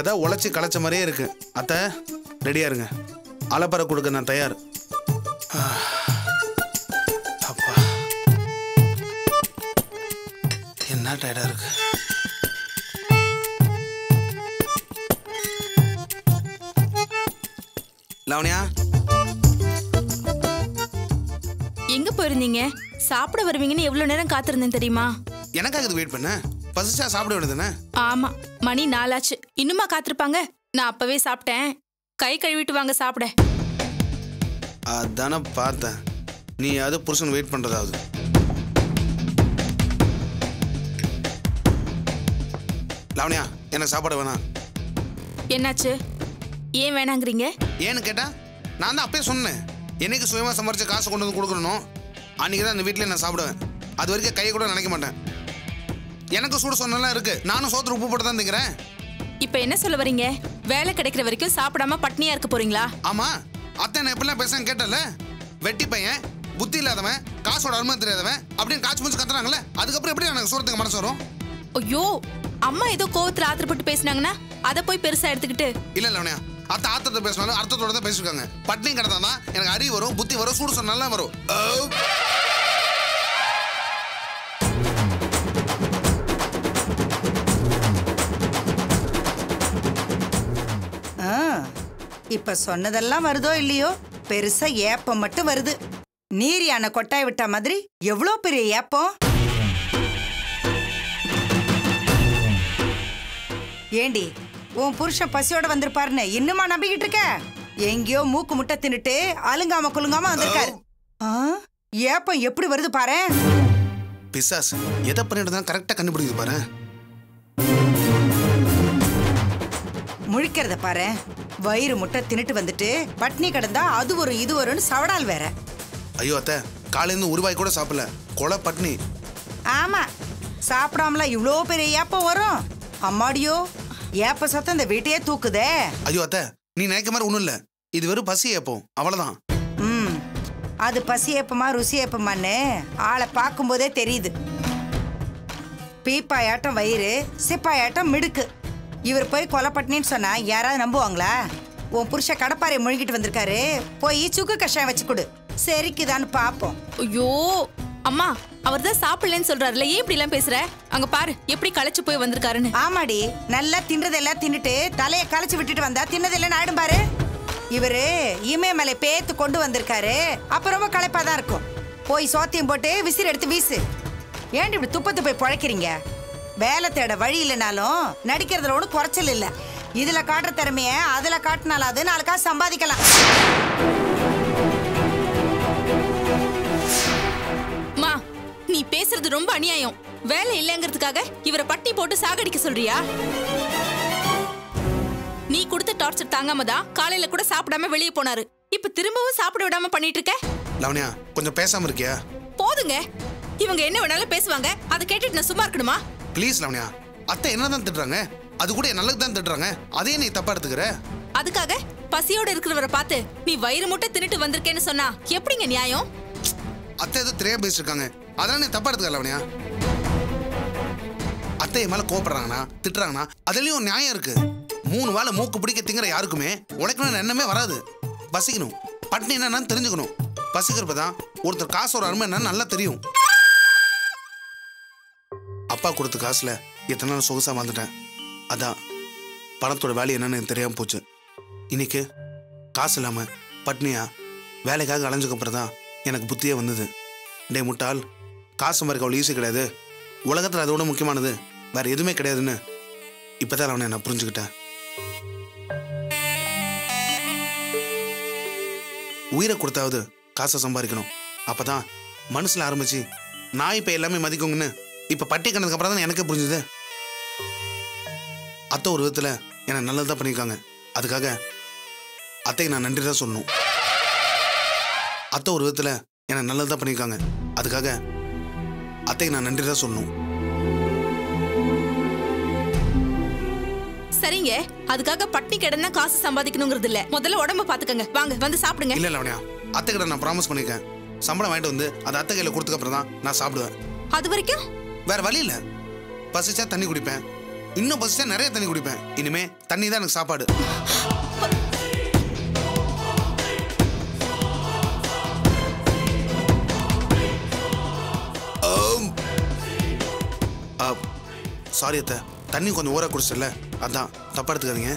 இப்பதான் உழைச்சி களைச்ச மாதிரியே இருக்கு அத்தை ரெடியா இருங்க அலப்பறை கொடுக்க நான் தயார் ஆ. அப்பா என்ன டயர்டா இருக்கு லவனியா எங்க போயிருந்தீங்க சாப்பிட வருவீங்கன்னு எவ்வளவு நேரம் காத்திருந்தேன் தெரியுமா எனக்காக இது வெயிட் பண்ண பசிச்சா சாப்பிட வேண்டியதுதானே ஆமா மணி நாலாச்சு இன்னுமா காத்திருப்பாங்க நான் அப்பவே சாப்பிட்டேன் கை கழுவிட்டு வாங்க சாப்பிட அதானே பார்த்தேன் நீ அது புருஷன் வெயிட் பண்றதாவது லவனியா எனக்கு சாப்பாடு வேணாம் என்னாச்சு ஏன் வேணாங்கிறீங்க ஏன்னு கேட்டா நான் தான் அப்பயே சொன்னேன் என்னைக்கு சுயமா சம்பாரிச்ச காசு கொண்டு வந்து கொடுக்கணும் அன்னைக்கு தான் அந்த வீட்டில் நான் சாப்பிடுவேன் அது வரைக்கும் கையை கூட நினைக்க மாட்டேன் எனக்கு சூடு சொன்னெல்லாம் இருக்கு நானும் சோத்துல உப்பு போட்டு தான் திங்கிறேன் இப்ப என்ன சொல்ல வரீங்க வேலை கிடைக்கிற வரைக்கும் சாப்பிடாம பட்னியா இருக்க போறீங்களா ஆமா அத்தை நான் எப்படிலாம் பேசுறேன் கேட்டல வெட்டி பையன் புத்தி இல்லாதவன் காசோட அருமை தெரியாதவன் அப்படின்னு காய்ச்சி மூச்சு கத்துறாங்கல்ல அதுக்கப்புறம் எப்படி எனக்கு சூரத்துக்கு மனசு வரும் ஐயோ அம்மா ஏதோ கோவத்துல ஆத்திரப்பட்டு பேசுனாங்கன்னா அதை போய் பெருசா எடுத்துக்கிட்டு இல்ல இல்ல அத்தை ஆத்தத்தை பேசினாலும் அர்த்தத்தோட தான் பேசிருக்காங்க பட்னி கிடந்தா தான் எனக்கு அறிவு வரும் புத்தி வரும் சூடு சொன்னாலும் வரும் ஓ. ஆ, இப்ப சொன்னதெல்லாம் வருதோ இல்லையோ பெருசா ஏப்பம் மட்டும் வருது நீர் யானை கொட்டாய் விட்ட மாதிரி எவ்வளோ பெரிய ஏப்பம் ஏண்டி உன் புருஷன் பசியோட வந்திருப்பாருன்னு இன்னுமா நம்பிக்கிட்டு இருக்க எங்கேயோ மூக்கு முட்டை தின்னுட்டு அலுங்காம குலுங்காம வந்திருக்காரு ஆ, ஏப்பம் எப்படி வருது பாரு பிசாஸ் எதை பண்ணிட்டு தான் கரெக்டாக கண்டுபிடிக்குது பாரு முழிக்கிறத பாரு வயிறு முட்டை தின்னுட்டு வந்துட்டு பட்னி கிடந்தா அது ஒரு இது வரும்னு சவடால் வேற ஐயோ அத்தை காலையிலேருந்து ஒரு வாய் கூட சாப்பிடல கொலை பட்னி ஆமா சாப்பிடாமல இவ்வளோ பெரிய ஏப்பம் வரும் அம்மாடியோ ஏப்ப சத்தம் இந்த வீட்டையே தூக்குதே ஐயோ அத்தை நீ நினைக்க மாதிரி ஒன்றும் இல்லை இது வெறும் பசி ஏப்போம் அவ்வளோதான் ம் அது பசி ஏப்பமா ருசி ஏப்பமான்னு ஆளை பார்க்கும்போதே தெரியுது பீப்பாயாட்டம் வயிறு சிப்பாயாட்டம் மிடுக்கு இவர் போய் கொலைப்பட்டினின்னு சொன்னா யாராவது நம்புவாங்களா உன் புருஷ கடப்பாரை முழுகிட்டு வந்திருக்காரு போய் சுக்கு கஷாயம் வச்சு கொடு சரிக்குதான்னு பார்ப்போம் ஐயோ அம்மா அவர் தான் சாப்பிடலன்னு சொல்றாருல ஏன் இப்படி எல்லாம் பேசுற அங்க பாரு எப்படி களைச்சு போய் வந்திருக்காருன்னு ஆமாடி நல்லா தின்றதெல்லாம் தின்னுட்டு தலையை களைச்சு விட்டுட்டு வந்தா தின்னதெல்லாம் ஆயிடும் பாரு இவரு இமயமலை பேத்து கொண்டு வந்திருக்காரு அப்ப ரொம்ப களைப்பாதான் இருக்கும் போய் சோத்தியம் போட்டு விசிறு எடுத்து வீசு ஏன்டி இப்படி துப்பத்து போய் பழைக்கிறீங்க வேலை தேட வழி இல்லைனாலும் நடிக்கிறதுல ஒன்றும் குறைச்சல் இல்லை இதுல காட்டுற திறமைய அதுல காட்டினாலும் அது நாளுக்கா சம்பாதிக்கலாம் மா நீ பேசுறது ரொம்ப அநியாயம் வேலை இல்லைங்கிறதுக்காக இவரை பட்டி போட்டு சாகடிக்க சொல்றியா நீ கொடுத்த டார்ச்சர் தாங்காம தான் காலையில கூட சாப்பிடாம வெளியே போனாரு இப்ப திரும்பவும் சாப்பிட விடாம பண்ணிட்டு இருக்க லவனியா கொஞ்சம் பேசாமல் இருக்கியா போதுங்க இவங்க என்ன வேணாலும் பேசுவாங்க அதை கேட்டுட்டு நான் சும்மா இருக்கணுமா ப்ளீஸ் லவனியா அத்தை என்ன தான் திட்டுறாங்க அது கூட என் நல்லது தான் திட்டுறாங்க அதையே நீ தப்பா எடுத்துக்கிற அதுக்காக பசியோட இருக்கிறவரை பார்த்து நீ வயிறு முட்டை தின்னுட்டு வந்திருக்கேன்னு சொன்னா எப்படிங்க நியாயம் அத்தை ஏதோ தெரியாம பேசிருக்காங்க அதெல்லாம் நீ தப்பா எடுத்துக்க லவனியா அத்தை என் மேல கோபப்படுறாங்கண்ணா திட்டுறாங்கண்ணா அதுலயும் ஒரு நியாயம் இருக்கு மூணு வேளை மூக்கு பிடிக்க திங்கிற யாருக்குமே உழைக்கணும்னு எண்ணமே வராது பசிக்கணும் பட்னி என்னன்னு தெரிஞ்சுக்கணும் பசிக்கிறப்ப தான் ஒருத்தர் காசோட அருமை என்னன்னு நல்லா தெரியும் அப்பா கொடுத்த காசுல எத்தனை நாள் சொகுசா வாழ்ந்துட்டேன் அதான் பணத்தோட வேல்யூ என்னன்னு எனக்கு தெரியாம போச்சு இன்னைக்கு காசு இல்லாம பட்னியா வேலைக்காக அலைஞ்சதுக்கு அப்புறம் தான் எனக்கு புத்தியே வந்தது டே முட்டாள் காசு சம்பாதிக்க அவ்வளோ ஈஸி கிடையாது உலகத்தில் அதோட முக்கியமானது வேற எதுவுமே கிடையாதுன்னு இப்பதான் அவனை நான் புரிஞ்சுக்கிட்டேன் உயிரை கொடுத்தாவது காசை சம்பாதிக்கணும் அப்பதான் மனசுல ஆரம்பிச்சு நான் இப்ப எல்லாமே மதிக்குங்கன்னு இப்ப பட்டி கணக்கு அப்புறம் தான் எனக்கு புரிஞ்சுது அத்தை ஒரு விதத்துல எனக்கு நல்லதுதான் பண்ணியிருக்காங்க அதுக்காக அத்தைக்கு நான் நன்றி தான் சொல்லணும் அத்தை ஒரு விதத்துல எனக்கு நல்லதுதான் பண்ணியிருக்காங்க அதுக்காக அத்தைக்கு நான் நன்றி தான் சொல்லணும் சரிங்க அதுக்காக பட்னி கிடந்தா காசு சம்பாதிக்கணுங்கிறது இல்ல முதல்ல உடம்ப பாத்துக்கங்க வாங்க வந்து சாப்பிடுங்க இல்ல லவனியா அத்தை கிட்ட நான் ப்ராமிஸ் பண்ணியிருக்கேன் சம்பளம் வாங்கிட்டு வந்து அதை அத்தை கையில கொடுத்துக்க அப்புறம் தான் நான் சாப்பிடுவேன் அது வரைக்கும் வேற வழி இல்ல பசிச்சா தண்ணி குடிப்பேன் இன்னும் பசிச்சா நிறைய தண்ணி குடிப்பேன் இனிமே தண்ணி தான் எனக்கு சாப்பாடு சாரி அத்தை தண்ணி கொஞ்சம் ஊற குடிச்சல அதான் தப்பா எடுத்துக்காதீங்க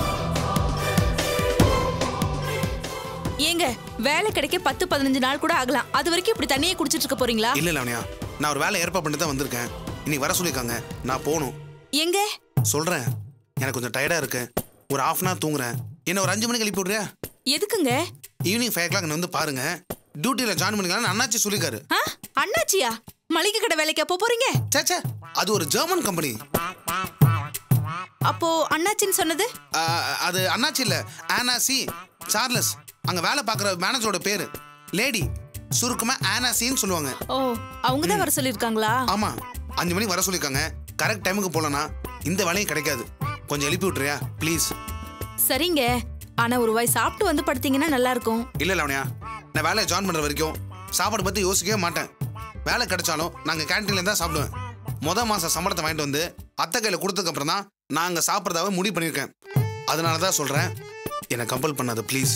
ஏங்க வேலை கிடைக்க பத்து பதினஞ்சு நாள் கூட ஆகலாம் அது வரைக்கும் இப்படி தண்ணியே குடிச்சிட்டு இருக்க போறீங்களா இல்ல லவனியா நான் ஒரு வேலை ஏற்பாடு பண்ணிட்டு தான் வந்திருக்கேன் இன்னைக்கு வர சொல்லியிருக்காங்க நான் போகணும் எங்க சொல்றேன் எனக்கு கொஞ்சம் டயர்டா இருக்கு ஒரு ஹாஃப் அன் ஹவர் தூங்குறேன் என்ன ஒரு அஞ்சு மணிக்கு எழுப்பி விடுறியா எதுக்குங்க ஈவினிங் ஃபைவ் ஓ கிளாக் வந்து பாருங்க டியூட்டியில் ஜாயின் பண்ணிக்கலாம்னு அண்ணாச்சி சொல்லியிருக்காரு ஆ அண்ணாச்சியா மளிகை கடை வேலைக்கு அப்போ போறீங்க சே சே அது ஒரு ஜெர்மன் கம்பெனி அப்போ அண்ணாச்சின்னு சொன்னது அது அண்ணாச்சி இல்ல ஆனா சி சார்லஸ் அங்க வேலை பார்க்குற மேனேஜரோட பேரு லேடி சுருக்கமா ஆனா சின்னு சொல்லுவாங்க ஓ அவங்க தான் வர சொல்லிருக்காங்களா ஆமா அஞ்சு மணிக்கு வர சொல்லியிருக்காங்க கரெக்ட் டைமுக்கு போலனா இந்த வேலையும் கிடைக்காது கொஞ்சம் எழுப்பி விட்டுறியா ப்ளீஸ் சரிங்க ஆனா ஒரு வாய் சாப்பிட்டு வந்து படுத்தீங்கன்னா நல்லா இருக்கும் இல்ல லவனியா நான் வேலையை ஜாயின் பண்ற வரைக்கும் சாப்பாடு பத்தி யோசிக்கவே மாட்டேன் வேலை கிடைச்சாலும் நாங்க கேன்டீன்ல தான் சாப்பிடுவேன் முத மாசம் சம்பளத்தை வாங்கிட்டு வந்து அத்தை கையில கொடுத்ததுக்கு அப்புறம் தான் நாங்க சாப்பிட்றதாவே முடிவு பண்ணியிருக்கேன் அதனால தான் சொல்றேன் என்னை கம்பல் பண்ணாத ப்ளீஸ்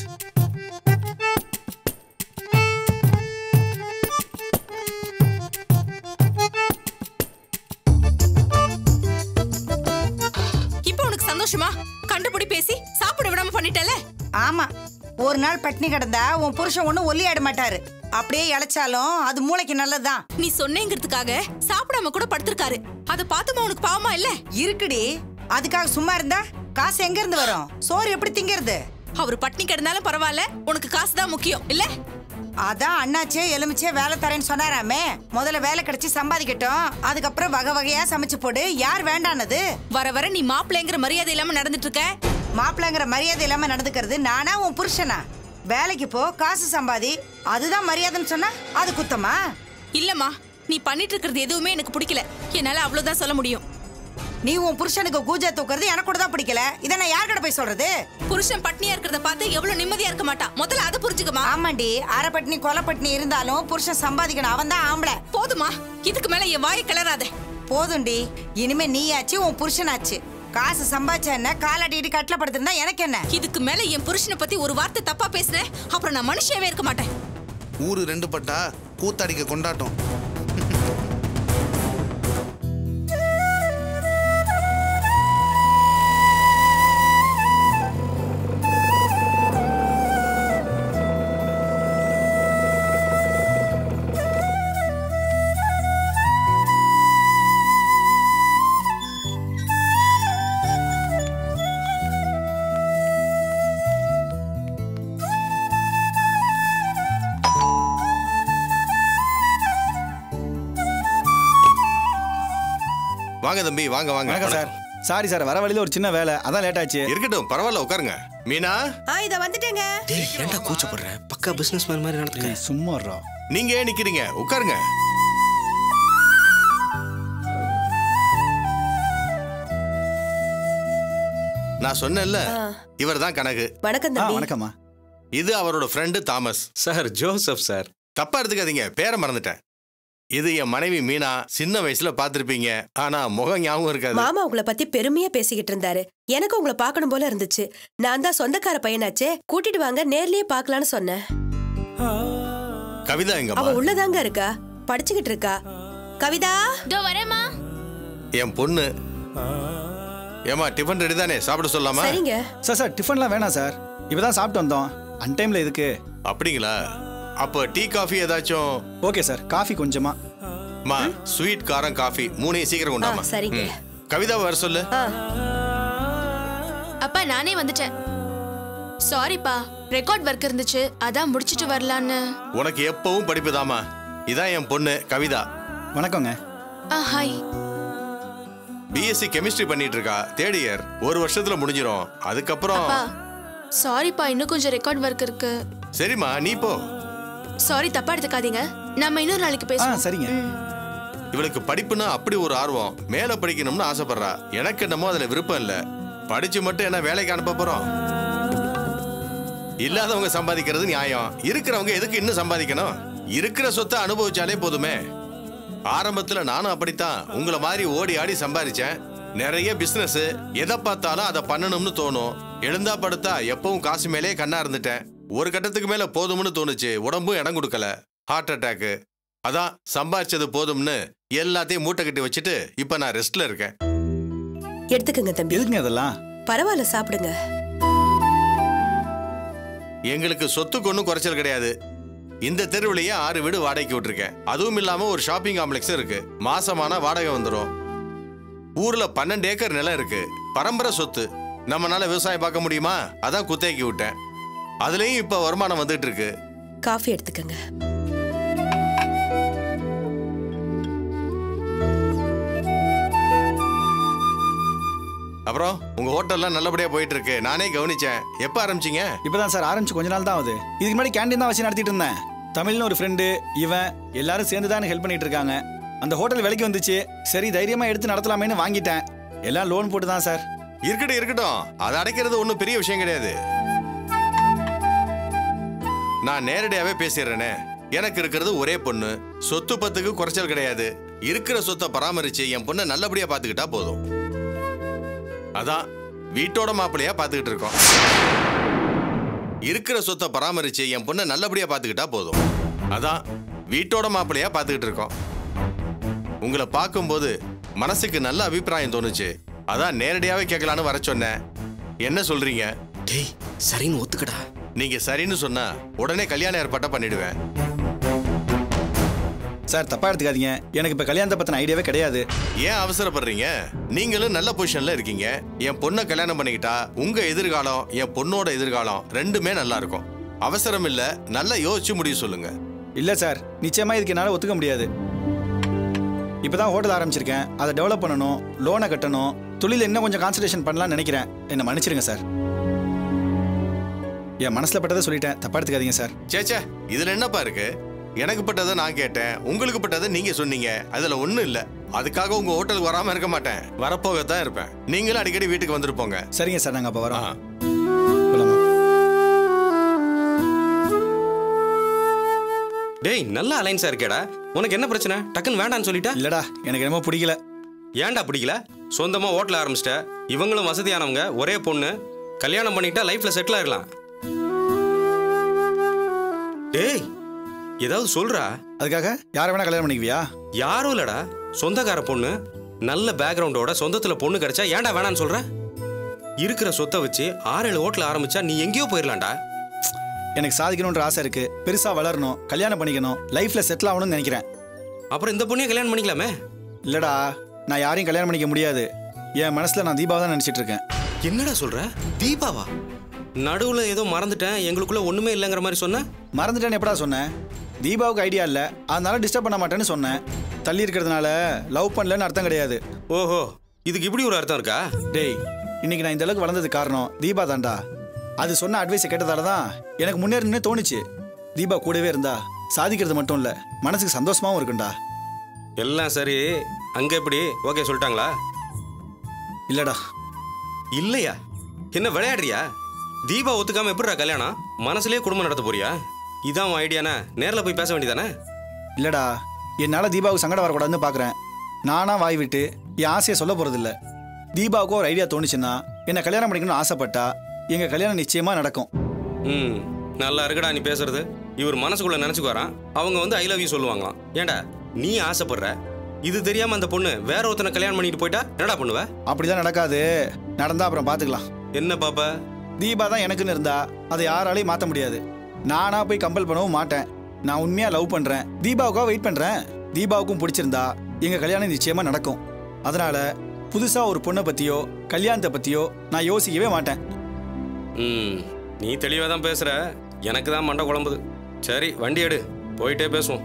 இப்போ உனக்கு சந்தோஷமா கண்டுபிடி பேசி சாப்பிட விடாம பண்ணிட்டல ஆமா ஒரு நாள் பட்னி கிடந்தா உன் புருஷன் ஒன்றும் ஒல்லி ஆட மாட்டாரு அப்படியே இழைச்சாலும் அது மூளைக்கு நல்லதுதான் நீ சொன்னேங்கிறதுக்காக சாப்பிடாம கூட படுத்திருக்காரு அதை பார்த்துமா உனக்கு பாவமா இல்ல இருக்குடி அதுக்காக சும்மா இருந்தா காசு எங்க இருந்து வரும் சோறு எப்படி திங்கிறது அவர் பட்னி கிடந்தாலும் பரவாயில்ல உனக்கு காசு தான் முக்கியம் இல்ல அதான் அண்ணாச்சே எலுமிச்சே வேலை தரேன்னு சொன்னாராமே முதல்ல வேலை கிடைச்சு சம்பாதிக்கட்டும் அதுக்கப்புறம் வகை வகையா சமைச்சு போடு யார் வேண்டானது வர வர நீ மாப்பிள்ளைங்கிற மரியாதை இல்லாம நடந்துட்டு இருக்க மாப்பிள்ளைங்கிற மரியாதை இல்லாம நடந்துக்கிறது நானா உன் புருஷனா வேலைக்கு போ காசு சம்பாதி அதுதான் மரியாதைன்னு சொன்னா அது குத்தமா இல்லம்மா நீ பண்ணிட்டு இருக்கிறது எதுவுமே எனக்கு பிடிக்கல என்னால அவ்வளவுதான் சொல்ல முடியும் நீ உன் புருஷனுக்கு கூஜா தூக்குறது எனக்கு கூட தான் பிடிக்கல இதை நான் யார்கிட்ட போய் சொல்றது புருஷன் பட்னியா இருக்கிறத பார்த்து எவ்வளவு நிம்மதியா இருக்க மாட்டான் முதல்ல அதை புரிஞ்சுக்கமா ஆமாண்டி அரைப்பட்டினி கொலைப்பட்டினி இருந்தாலும் புருஷன் சம்பாதிக்கணும் அவன் தான் ஆம்பளை போதுமா இதுக்கு மேல என் வாயை கிளறாத போதும்டி இனிமே நீயாச்சு உன் புருஷனாச்சு காசு சம்பாதிச்சா என்ன காலாட்டிட்டு கட்டில படுத்திருந்தா எனக்கு என்ன இதுக்கு மேல என் புருஷனை பத்தி ஒரு வார்த்தை தப்பா பேசுனேன் அப்புறம் நான் மனுஷியாவே இருக்க மாட்டேன் ஊரு ரெண்டு பட்டா கூத்தாடிக்க கொண்டாட்டம் வாங்க தம்பி வாங்க வாங்க வணக்கம் சார் சாரி சார் வர வழியில ஒரு சின்ன வேலை அதான் லேட் ஆச்சு இருக்கட்டும் பரவாயில்ல உட்காருங்க மீனா ஆ இத வந்துட்டேங்க டேய் ஏன்டா கூச்சப்படுற பக்கா பிசினஸ் மேன் மாதிரி நடந்துக்க ஏய், சும்மா இருடா. நீங்க ஏன் நிக்கிறீங்க உட்காருங்க நான் சொன்னேன்ல இவர் தான் கனகு வணக்கம் ஆ தம்பி வணக்கம்மா இது அவரோட friend Thomas sir Joseph sir தப்பா எடுத்துக்காதீங்க பேரை மறந்துட்டேன் இது என் மனைவி மீனா சின்ன வயசுல பார்த்திருப்பீங்க ஆனா முகம் ஞாபகம் இருக்காது மாமா உங்களை பத்தி பெருமையா பேசிக்கிட்டு இருந்தாரு எனக்கு உங்களை பார்க்கணும் போல இருந்துச்சு நான் தான் சொந்தக்கார பையனாச்சே கூட்டிட்டு வாங்க நேர்லயே பார்க்கலாம்னு சொன்னேன் கவிதா அவ எங்கம்மா உள்ளதாங்க இருக்கா படிச்சுக்கிட்டு இருக்கா கவிதா இதோ வரேம்மா என் பொண்ணு ஏமா டிஃபன் ரெடி தானே சாப்பிட சொல்லலாமா சரிங்க சார் சார் டிஃபன்லாம் வேணாம் சார் இப்பதான் சாப்பிட்டு வந்தோம் அன்டைம்ல எதுக்கு அப்படிங்களா அப்போ டீ காஃபி ஏதாச்சும் ஓகே சார் காஃபி கொஞ்சமா மா ஸ்வீட் காரம் காஃபி மூணையும் சீக்கிரம் கொண்டாமா ஆ, சரிங்க. ம். கவிதா வர சொல்லு ஆ அப்பா நானே வந்துட்டேன் சாரிப்பா ரெக்கார்ட் ஒர்க் இருந்துச்சு அதான் முடிச்சிட்டு வரலான்னு உனக்கு எப்பவும் படிப்புதாம்மா இதான் என் பொண்ணு கவிதா வணக்கங்க ஆ ஹாய் பிஎஸ்சி கெமிஸ்ட்ரி பண்ணிட்டு இருக்கா தேர்ட் இயர் ஒரு வருஷத்துல முடிஞ்சிரும் அதுக்கப்புறம் அப்பா சாரிப்பா இன்னும் கொஞ்சம் ரெக்கார்ட் ஒர்க் இருக்கு சரிம்மா நீ போ சாரி தப்பா எடுத்துக்காதீங்க நம்ம இன்னொரு நாளைக்கு ஆ பேசுவோம் சரிங்க இவளுக்கு படிப்புனா அப்படி ஒரு ஆர்வம் மேல படிக்கணும்னு ஆசைப்படுறா எனக்கு என்னமோ அதுல விருப்பம் இல்ல படிச்சு மட்டும் என்ன வேலைக்கு அனுப்ப போறோம் இல்லாதவங்க சம்பாதிக்கிறது நியாயம் இருக்கிறவங்க எதுக்கு இன்னும் சம்பாதிக்கணும் இருக்கிற சொத்தை அனுபவிச்சாலே போதுமே ஆரம்பத்துல நானும் அப்படித்தான் உங்களை மாதிரி ஓடி ஆடி சம்பாதிச்சேன் நிறைய பிசினஸ் எதை பார்த்தாலும் அதை பண்ணணும்னு தோணும் எழுந்தா படுத்தா எப்பவும் காசு மேலே கண்ணா இருந்துட்டேன் ஒரு கட்டத்துக்கு மேல போதும்னு தோணுச்சு உடம்பும் இடம் கொடுக்கல ஹார்ட் அட்டாக்கு அதான் சம்பாதிச்சது போதும்னு எல்லாத்தையும் மூட்டை கட்டி வச்சுட்டு இப்ப நான் ரெஸ்ட்ல இருக்கேன் எடுத்துக்கங்க தம்பி எதுக்குங்க அதெல்லாம் பரவாயில்ல சாப்பிடுங்க எங்களுக்கு சொத்துக்கு ஒன்றும் குறைச்சல் கிடையாது இந்த தெருவுலயே ஆறு வீடு வாடகைக்கு விட்டுருக்கேன் அதுவும் இல்லாம ஒரு ஷாப்பிங் காம்ப்ளெக்ஸ் இருக்கு மாசமான வாடகை வந்துடும் ஊர்ல பன்னெண்டு ஏக்கர் நிலம் இருக்கு பரம்பரை சொத்து நம்மனால விவசாயம் பார்க்க முடியுமா அதான் குத்தகைக்கு விட்டேன் அதுலயும் இப்ப வருமானம் வந்துட்டு இருக்கு காஃபி எடுத்துக்கங்க அப்புறம் உங்க ஹோட்டல்லாம் நல்லபடியா போயிட்டு இருக்கு நானே கவனிச்சேன் எப்ப ஆரம்பிச்சீங்க இப்பதான் சார் ஆரம்பிச்சு கொஞ்ச நாள் தான் ஆகுது இதுக்கு முன்னாடி கேண்டீன் தான் வச்சு நடத்திட்டு இருந்தேன் தமிழ்னு ஒரு ஃப்ரெண்டு இவன் எல்லாரும் சேர்ந்து தான் ஹெல்ப் பண்ணிட்டு இருக்காங்க அந்த ஹோட்டல் விலைக்கு வந்துச்சு சரி தைரியமா எடுத்து நடத்தலாமேன்னு வாங்கிட்டேன் எல்லாம் லோன் போட்டு தான் சார் இருக்கட்டும் இருக்கட்டும் அதை அடைக்கிறது ஒன்றும் பெரிய விஷயம் கிடையாது நான் நேரடியாவே பேசிடுறேனே எனக்கு இருக்கிறது ஒரே பொண்ணு சொத்து பத்துக்கு குறைச்சல் கிடையாது இருக்கிற சொத்தை பராமரிச்சு என் பொண்ணை நல்லபடியா பார்த்துக்கிட்டா போதும் அதான் வீட்டோட மாப்பிள்ளையா பார்த்துக்கிட்டு இருக்கோம் இருக்கிற சொத்தை பராமரிச்சு என் பொண்ணை நல்லபடியா பார்த்துக்கிட்டா போதும் அதான் வீட்டோட மாப்பிள்ளையா பார்த்துக்கிட்டு இருக்கோம் உங்களை பார்க்கும்போது மனசுக்கு நல்ல அபிப்பிராயம் தோணுச்சு அதான் நேரடியாவே கேட்கலான்னு வர சொன்னேன் என்ன சொல்றீங்க டேய் சரின்னு ஒத்துக்கடா நீங்க சரின்னு சொன்னா உடனே கல்யாண ஏற்பாட்டை பண்ணிடுவேன் சார் தப்பா எடுத்துக்காதீங்க எனக்கு இப்ப கல்யாணத்தை பத்தின ஐடியாவே கிடையாது ஏன் அவசரப்படுறீங்க நீங்களும் நல்ல பொசிஷன்ல இருக்கீங்க என் பொண்ணை கல்யாணம் பண்ணிக்கிட்டா உங்க எதிர்காலம் என் பொண்ணோட எதிர்காலம் ரெண்டுமே நல்லா இருக்கும் அவசரம் இல்ல நல்லா யோசிச்சு முடிவு சொல்லுங்க இல்ல சார் நிச்சயமா இதுக்கு என்னால ஒத்துக்க முடியாது இப்பதான் ஹோட்டல் ஆரம்பிச்சிருக்கேன் அதை டெவலப் பண்ணணும் லோனை கட்டணும் தொழில் இன்னும் கொஞ்சம் கான்சன்ட்ரேஷன் பண்ணலாம்னு நினைக்கிறேன் என்னை மன்னிச்சிருங்க சார் என் மனசுல பட்டதை சொல்லிட்டேன் தப்பா எடுத்துக்காதீங்க சார் சேச்சே இதுல என்னப்பா இருக்கு எனக்கு பட்டதை நான் கேட்டேன் உங்களுக்கு பட்டதை நீங்க சொன்னீங்க அதுல ஒண்ணும் இல்ல அதுக்காக உங்க ஹோட்டலுக்கு வராம இருக்க மாட்டேன் வரப்போகத்தான் இருப்பேன் நீங்களும் அடிக்கடி வீட்டுக்கு வந்துருப்போங்க சரிங்க சார் நாங்க அப்ப வரோம் ஆ. போலாமா? டேய் நல்ல அலைன்ஸா இருக்கேடா உனக்கு என்ன பிரச்சனை டக்குன்னு வேண்டான்னு சொல்லிட்டா இல்லடா எனக்கு என்னமோ பிடிக்கல ஏன்டா பிடிக்கல சொந்தமா ஹோட்டல் ஆரம்பிச்சிட்ட இவங்களும் வசதியானவங்க ஒரே பொண்ணு கல்யாணம் பண்ணிட்டா லைஃப்ல செட்டில் ஆயிடலாம் டேய் ஏதாவது சொல்றா அதுக்காக யாரை வேணா கல்யாணம் பண்ணிக்குவியா யாரும் இல்லடா சொந்தக்கார பொண்ணு நல்ல பேக்ரவுண்டோட சொந்தத்துல பொண்ணு கிடைச்சா ஏன்டா வேணான்னு சொல்ற இருக்கிற சொத்தை வச்சு ஆறு ஏழு ஹோட்டல் ஆரம்பிச்சா நீ எங்கேயோ போயிடலாம்டா எனக்கு சாதிக்கணுன்ற ஆசை இருக்கு பெருசா வளரணும் கல்யாணம் பண்ணிக்கணும் லைஃப்ல செட்டில் ஆகணும்னு நினைக்கிறேன் அப்புறம் இந்த பொண்ணையும் கல்யாணம் பண்ணிக்கலாமே இல்லடா நான் யாரையும் கல்யாணம் பண்ணிக்க முடியாது என் மனசுல நான் தீபாவை தான் நினைச்சிட்டு இருக்கேன் என்னடா சொல்ற தீபாவா நடுவுல ஏதோ மறந்துட்டேன் எங்களுக்குள்ள ஒண்ணுமே இல்லைங்கிற மாதிரி சொன்ன மறந்துட்டேன்னு எப்படா சொன்னேன் தீபாவுக்கு ஐடியா இல்லை அதனால டிஸ்டர்ப் பண்ண மாட்டேன்னு சொன்னேன் தள்ளி இருக்கிறதுனால லவ் பண்ணலன்னு அர்த்தம் கிடையாது ஓஹோ இதுக்கு இப்படி ஒரு அர்த்தம் இருக்கா டேய் இன்னைக்கு நான் இந்த அளவுக்கு வளர்ந்ததுக்கு காரணம் தீபா தான்டா அது சொன்ன அட்வைஸை கேட்டதால தான் எனக்கு முன்னேறணும்னே தோணுச்சு தீபா கூடவே இருந்தா சாதிக்கிறது மட்டும் இல்ல மனசுக்கு சந்தோஷமாவும் இருக்கும்டா எல்லாம் சரி அங்க எப்படி ஓகே சொல்லிட்டாங்களா இல்லடா இல்லையா என்ன விளையாடுறியா தீபா ஒத்துக்காம எப்படிடா கல்யாணம் மனசுலயே குடும்பம் நடத்த போறியா இதான் உன் ஐடியானா நேர்ல போய் பேச வேண்டியதானே இல்லடா என்னால தீபாவுக்கு சங்கடம் வரக்கூடாதுன்னு பாக்குறேன் நானா வாய் விட்டு என் ஆசையை சொல்ல போறதில்ல தீபாவுக்கு ஒரு ஐடியா தோணுச்சுன்னா என்னை கல்யாணம் பண்ணிக்கணும்னு ஆசைப்பட்டா எங்க கல்யாணம் நிச்சயமா நடக்கும் ம் நல்லா இருக்குடா நீ பேசுறது இவர் மனசுக்குள்ள நினைச்சுக்கு வரான் அவங்க வந்து ஐ லவ் யூ சொல்லுவாங்களாம் ஏன்டா நீ ஆசைப்படுற இது தெரியாம அந்த பொண்ணு வேற ஒருத்தனை கல்யாணம் பண்ணிட்டு போயிட்டா என்னடா பண்ணுவ அப்படிதான் நடக்காது நடந்தா அப்புறம் பாத்துக்கலாம் என்ன பாப்பா தீபா தான் எனக்குன்னு இருந்தா அதை யாராலையும் மாத்த முடியாது நானா போய் கம்பல் பண்ணவும் மாட்டேன் நான் உண்மையா லவ் பண்றேன் தீபாவுக்காக வெயிட் பண்றேன் தீபாவுக்கும் பிடிச்சிருந்தா எங்க கல்யாணம் நிச்சயமா நடக்கும் அதனால புதுசா ஒரு பொண்ணை பத்தியோ கல்யாணத்தை பத்தியோ நான் யோசிக்கவே மாட்டேன் ம் நீ தெளிவாக தான் பேசுற எனக்கு தான் மண்டை குழம்புது சரி வண்டி எடு போயிட்டே பேசுவோம்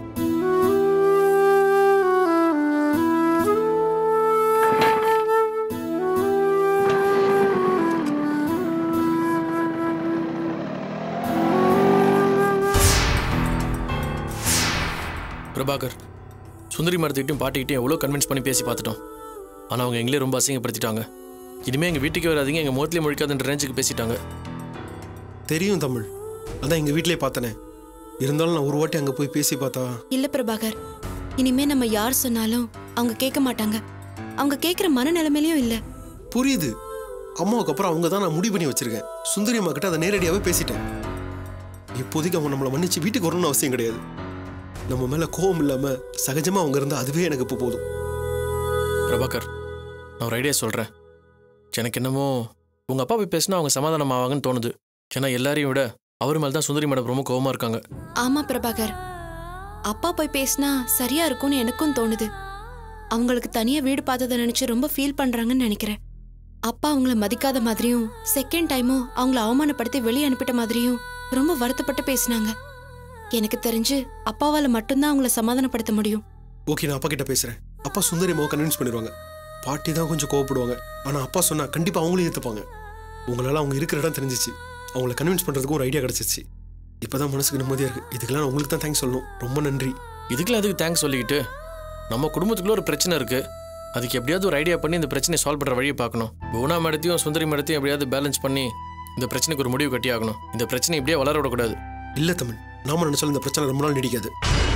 பிரபாகர் சுந்தரி மரத்துக்கிட்டையும் பாட்டிக்கிட்டையும் எவ்வளோ கன்வின்ஸ் பண்ணி பேசி பார்த்துட்டோம் ஆனால் அவங்க எங்களே ரொம்ப அசிங்கப்படுத்திட்டாங்க இனிமேல் எங்கள் வீட்டுக்கே வராதீங்க எங்கள் முகத்திலே முழிக்காதுன்ற ரேஞ்சுக்கு பேசிட்டாங்க தெரியும் தமிழ் அதான் எங்கள் வீட்டிலே பார்த்தனே இருந்தாலும் நான் ஒரு வாட்டி அங்கே போய் பேசி பார்த்தா இல்ல பிரபாகர் இனிமே நம்ம யார் சொன்னாலும் அவங்க கேட்க மாட்டாங்க அவங்க கேக்குற மனநிலைமையிலயும் இல்ல புரியுது அம்மாவுக்கு அப்புறம் அவங்க தான் நான் முடிவு பண்ணி வச்சிருக்கேன் சுந்தரி அம்மா கிட்ட அதை நேரடியாகவே பேசிட்டேன் இப்போதைக்கு அவங்க நம்மளை மன்னிச்சு வீட்டுக்கு வரணும்னு அவசியம் கிடையாது நம்ம மேல கோவம் இல்லாம சகஜமா அவங்க இருந்தா அதுவே எனக்கு இப்போ போதும் பிரபாகர் நான் ஒரு ஐடியா சொல்கிறேன் எனக்கு என்னமோ உங்கள் அப்பா போய் பேசினா அவங்க சமாதானம் ஆவாங்கன்னு தோணுது ஏன்னா எல்லாரையும் விட அவர் மேலே தான் சுந்தரி மேடம் ரொம்ப கோவமாக இருக்காங்க ஆமா பிரபாகர் அப்பா போய் பேசினா சரியா இருக்கும்னு எனக்கும் தோணுது அவங்களுக்கு தனியா வீடு பார்த்ததை நினைச்சு ரொம்ப ஃபீல் பண்றாங்கன்னு நினைக்கிறேன் அப்பா அவங்கள மதிக்காத மாதிரியும் செகண்ட் டைமும் அவங்கள அவமானப்படுத்தி வெளியே அனுப்பிட்ட மாதிரியும் ரொம்ப வருத்தப்பட்டு பேசினாங்க எனக்கு தெரிஞ்சு அப்பாவால மட்டும்தான் அவங்கள சமாதானப்படுத்த முடியும் ஓகே நான் அப்பா கிட்ட பேசுறேன் அப்பா சுந்தரி அம்மாவை கன்வின்ஸ் பண்ணிடுவாங்க பாட்டி தான் கொஞ்சம் கோவப்படுவாங்க ஆனா அப்பா சொன்னா கண்டிப்பா அவங்களும் ஏத்துப்பாங்க உங்களால அவங்க இருக்கிற இடம் தெரிஞ்சிச்சு அவங்கள கன்வின்ஸ் பண்றதுக்கு ஒரு ஐடியா கிடைச்சிச்சு இப்பதான் மனசுக்கு நிம்மதியா இருக்கு இதுக்கெல்லாம் நான் உங்களுக்கு தான் தேங்க்ஸ் சொல்லணும் ரொம்ப நன்றி இதுக்கெல்லாம் அதுக்கு தேங்க்ஸ் சொல்லிக்கிட்டு நம்ம குடும்பத்துக்குள்ள ஒரு பிரச்சனை இருக்கு அதுக்கு எப்படியாவது ஒரு ஐடியா பண்ணி இந்த பிரச்சனையை சால்வ் பண்ணுற வழியை பார்க்கணும் புவனா மேடத்தையும் சுந்தரி மேடத்தையும் எப்படியாவது பேலன்ஸ் பண்ணி இந்த பிரச்சனைக்கு ஒரு முடிவு கட்டி ஆகணும் இந்த பிரச்சனை இப்படியே வளர விடக்கூடாது இல்ல தமிழ் நாம நினைச்சாலும் இந்த பிரச்சனை ரொம்ப நாள் நீடிக்காது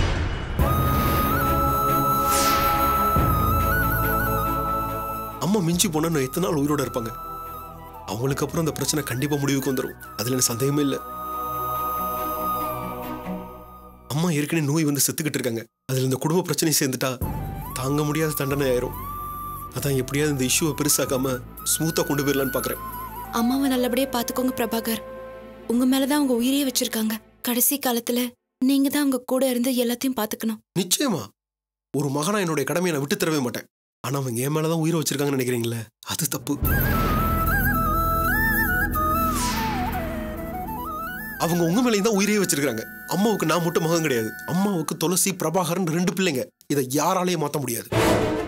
அம்மா மிஞ்சி போனா நான் எத்தனை நாள் உயிரோட இருப்பாங்க அவங்களுக்கு அப்புறம் அந்த பிரச்சனை கண்டிப்பா முடிவுக்கு வந்துடும் அதுல எனக்கு சந்தேகமே இல்லை அம்மா ஏற்கனவே நோய் வந்து செத்துக்கிட்டு இருக்காங்க அதுல இந்த குடும்ப பிரச்சனை சேர்ந்துட்டா தாங்க முடியாத தண்டனை ஆயிரும் அதான் எப்படியாவது இந்த இஷ்யூவை பெருசாக்காம ஸ்மூத்தா கொண்டு போயிடலான்னு பாக்குறேன் அம்மாவை நல்லபடியா பாத்துக்கோங்க பிரபாகர் உங்க மேலதான் அவங்க உயிரே வச்சிருக்காங்க கடைசி காலத்துல நீங்க தான் அவங்க கூட இருந்து எல்லாத்தையும் பாத்துக்கணும் நிச்சயமா ஒரு மகனா என்னுடைய கடமையை நான் விட்டு தரவே மாட்டேன் ஆனா அவங்க என் மேலதான் உயிரை வச்சிருக்காங்கன்னு நினைக்கிறீங்களே அது தப்பு அவங்க உங்க மேலேயும் தான் உயிரையே வச்சிருக்காங்க அம்மாவுக்கு நான் மட்டும் மகன் கிடையாது அம்மாவுக்கு துளசி பிரபாகரன் ரெண்டு பிள்ளைங்க இதை யாராலையும் மாத்த முடியாது